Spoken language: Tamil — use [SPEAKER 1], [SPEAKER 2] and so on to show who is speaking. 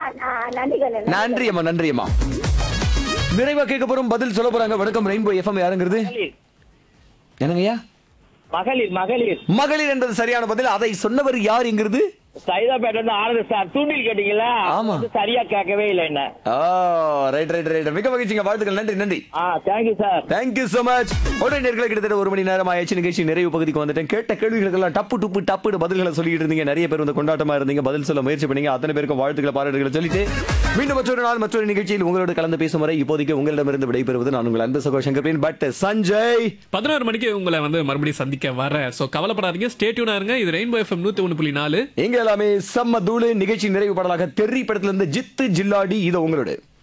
[SPEAKER 1] ஆ, நன்றி கண்ணு
[SPEAKER 2] நன்றி அம்மா நன்றி அம்மா நிறைவா கேட்க போறோம் பதில் சொல்ல போறாங்க வணக்கம் ரெயின்போ எஃப்எம் யாருங்கிறது
[SPEAKER 3] மகளிர்
[SPEAKER 2] என்னங்கய்யா
[SPEAKER 3] மகளிர் மகளிர்
[SPEAKER 2] மகளிர் என்பது சரியான பதில் அதை சொன்னவர் யாருங்கிறது
[SPEAKER 3] சைதாப்பேட்டை இருந்து ஆனந்த் சார் தூண்டில் கேட்டீங்களா
[SPEAKER 2] ஆமா.
[SPEAKER 3] அது சரியா கேட்கவே இல்லை என்ன
[SPEAKER 2] ரைட் ரைட் ரைட் மிக மகிழ்ச்சிங்க வாழ்த்துக்கள் நன்றி நன்றி
[SPEAKER 3] ah thank you sir
[SPEAKER 2] thank you so much உடனே நேர்களை கிட்டத்தட்ட ஒரு மணி நேரம் ஆயிடுச்சு நிகழ்ச்சி நிறைவு பகுதிக்கு வந்துட்டேன் கேட்ட கேள்விகளுக்கெல்லாம் டப்பு டுப்பு டப்பு பதில்களை சொல்லிட்டு இருந்தீங்க நிறைய பேர் வந்து கொண்டாட்டமா இருந்தீங்க பதில் சொல்ல முயற்சி பண்ணீங்க அத்தனை பேருக்கும் வாழ்த்துக்களை பாராட்டுகளை சொல்லிட்டு மீண்டும் மற்றொரு நாள் மற்றொரு நிகழ்ச்சியில் உங்களோட கலந்து பேசும் வரை இப்போதைக்கு உங்களிடமிருந்து விடைபெறுவது நான் உங்கள் அன்பு சகோ சங்கர் பட் சஞ்சய்
[SPEAKER 4] பதினோரு மணிக்கு உங்களை வந்து மறுபடியும் சந்திக்க வர சோ கவலைப்படாதீங்க ஸ்டேட்யூனா இருங்க இது ரெயின்போ எஃப்எம் நூத்தி ஒண்ணு புள்ளி நாலு
[SPEAKER 2] எங்க எல்லாமே செம்ம தூளு நிகழ்ச்சி நிறைவு பாடலாக தெரி படத்துல இருந்து ஜித்து ஜில்லாடி இது உங்களோட